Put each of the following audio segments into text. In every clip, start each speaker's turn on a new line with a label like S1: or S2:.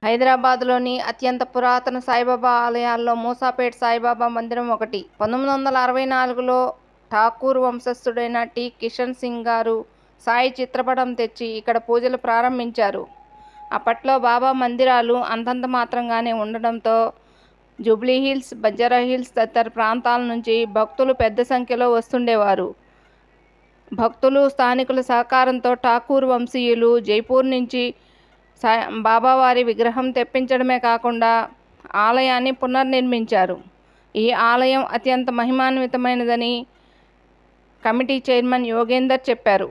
S1: హైదరాబాద్లోని అత్యంత పురాతన సాయిబాబా ఆలయాల్లో మూసాపేట్ సాయిబాబా మందిరం ఒకటి పంతొమ్మిది వందల అరవై నాలుగులో ఠాకూర్ వంశస్థుడైన టి కిషన్ సింగ్ గారు సాయి చిత్రపటం తెచ్చి ఇక్కడ పూజలు ప్రారంభించారు అప్పట్లో బాబా మందిరాలు అంతంత మాత్రంగానే ఉండడంతో జూబ్లీ హిల్స్ బంజారా హిల్స్ తదితర ప్రాంతాల నుంచి భక్తులు పెద్ద సంఖ్యలో వస్తుండేవారు భక్తులు స్థానికుల సహకారంతో ఠాకూర్ వంశీయులు జైపూర్ నుంచి సా బాబావారి విగ్రహం తెప్పించడమే కాకుండా ఆలయాన్ని పునర్నిర్మించారు ఈ ఆలయం అత్యంత మహిమాన్వితమైనదని కమిటీ చైర్మన్ యోగేందర్ చెప్పారు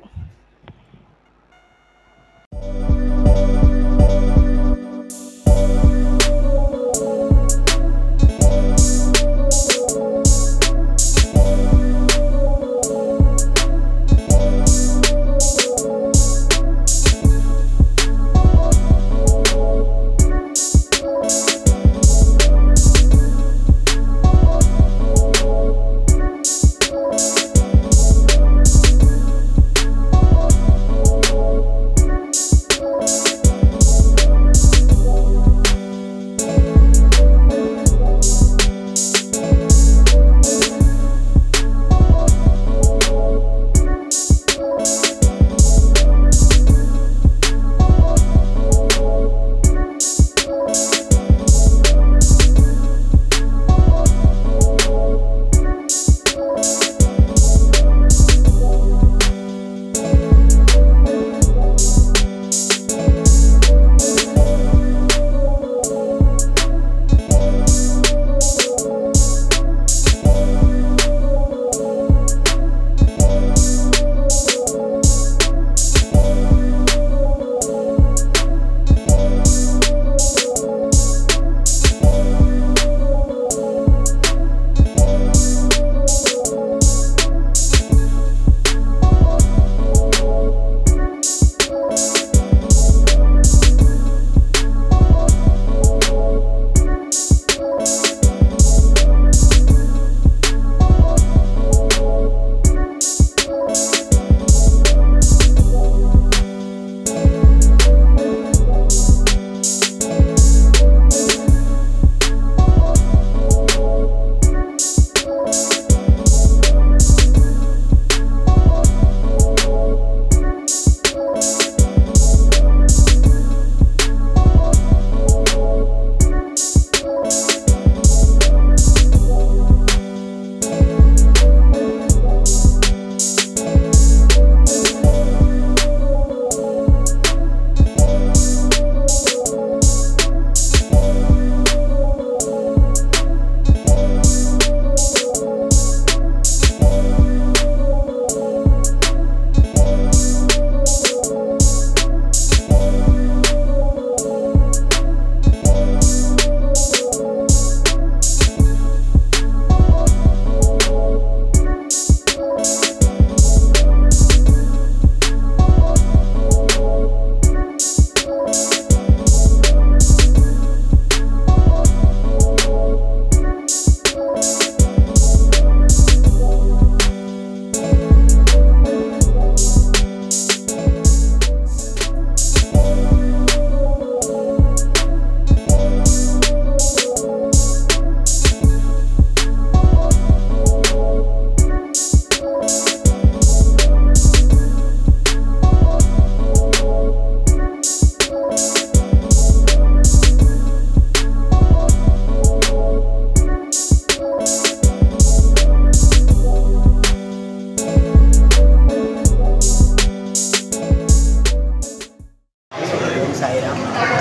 S2: సాయిరామ్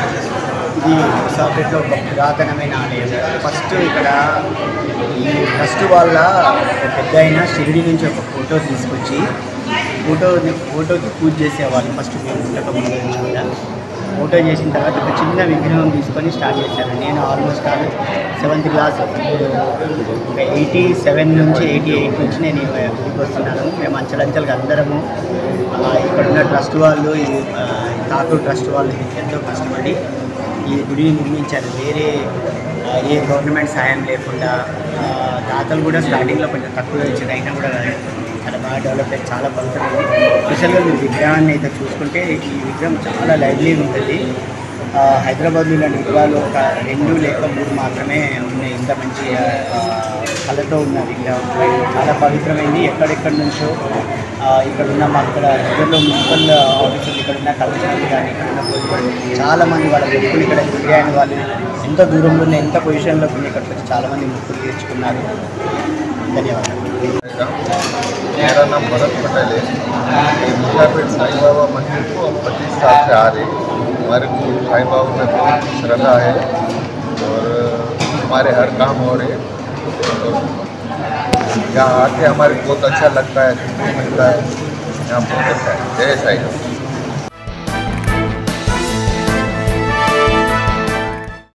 S2: ఇది విశాఖపేటలో ఒక పురాతనమైన ఆలయం ఫస్ట్ ఇక్కడ ఈ ట్రస్ట్ వాళ్ళ ఒక పెద్ద అయిన షిరిడి నుంచి ఒక ఫోటో తీసుకొచ్చి ఫోటో ఫోటోకి పూజ చేసేవాళ్ళు ఫస్ట్ మేము ఉండక ముందు నుంచి కూడా ఫోటో చేసిన తర్వాత ఒక చిన్న విగ్రహం తీసుకొని స్టార్ట్ చేశారు నేను ఆల్మోస్ట్ ఆల్ సెవెంత్ క్లాస్ ఒక ఎయిటీ సెవెన్ నుంచి ఎయిటీ ఎయిట్ నుంచి నేను ఈ గుడికి వస్తున్నాను మేము అంచెలంచెలుగా అందరము ఆ, ఇక్కడ ఉన్న ట్రస్ట్ వాళ్ళు ఈ ఆ, ఠాకూర్ ట్రస్ట్ వాళ్ళు ఎంతో కష్టపడి ఈ గుడిని నిర్మించారు వేరే ఆ, ఏ గవర్నమెంట్ సాయం లేకుండా ఆ, దాతలు కూడా స్టార్టింగ్లో కొంచెం తక్కువ ఇచ్చిన అయినా కూడా చాలా బాగా డెవలప్ అయ్యి చాలా పలుతుంది స్పెషల్గా మీరు విగ్రహాన్ని అయితే చూసుకుంటే ఈ విగ్రహం చాలా లైవ్లీగా ఉంటుంది ఆ, హైదరాబాద్లో ఇలాంటి విగ్రహాలు ఒక రెండు లేక మూడు మాత్రమే ఉన్నాయి ఇంత మంచి ఆ, కళతో ఉన్న విగ్రహం చాలా పవిత్రమైంది ఎక్కడెక్కడి నుంచో ఆ, ఇక్కడ ఉన్న మా ఇక్కడ దగ్గరలో మున్సిపల్ ఆఫీసులు ఇక్కడ ఉన్న కలెక్టర్లు కానీ ఇక్కడ ఉన్న పోలీసులు చాలా మంది వాళ్ళ వ్యక్తులు ఇక్కడ తిరిగాయని వాళ్ళు ఎంత దూరంలో ఉన్న ఎంత పొజిషన్లో ఉన్న ఇక్కడికి వచ్చి చాలా మంది ముక్కులు తీర్చుకున్నారు ధన్యవాదాలు
S3: मेरा नाम भरत पटेल है ये मुसाफिर साईं बाबा मंदिर को हम पच्चीस साल से आ रहे हैं हमारे को साईं बाबा में बहुत श्रद्धा है और हमारे हर काम हो रहे हैं और यहाँ आके हमारे को बहुत अच्छा लगता है सुकून मिलता है यहाँ बहुत अच्छा है जय साईं बाबा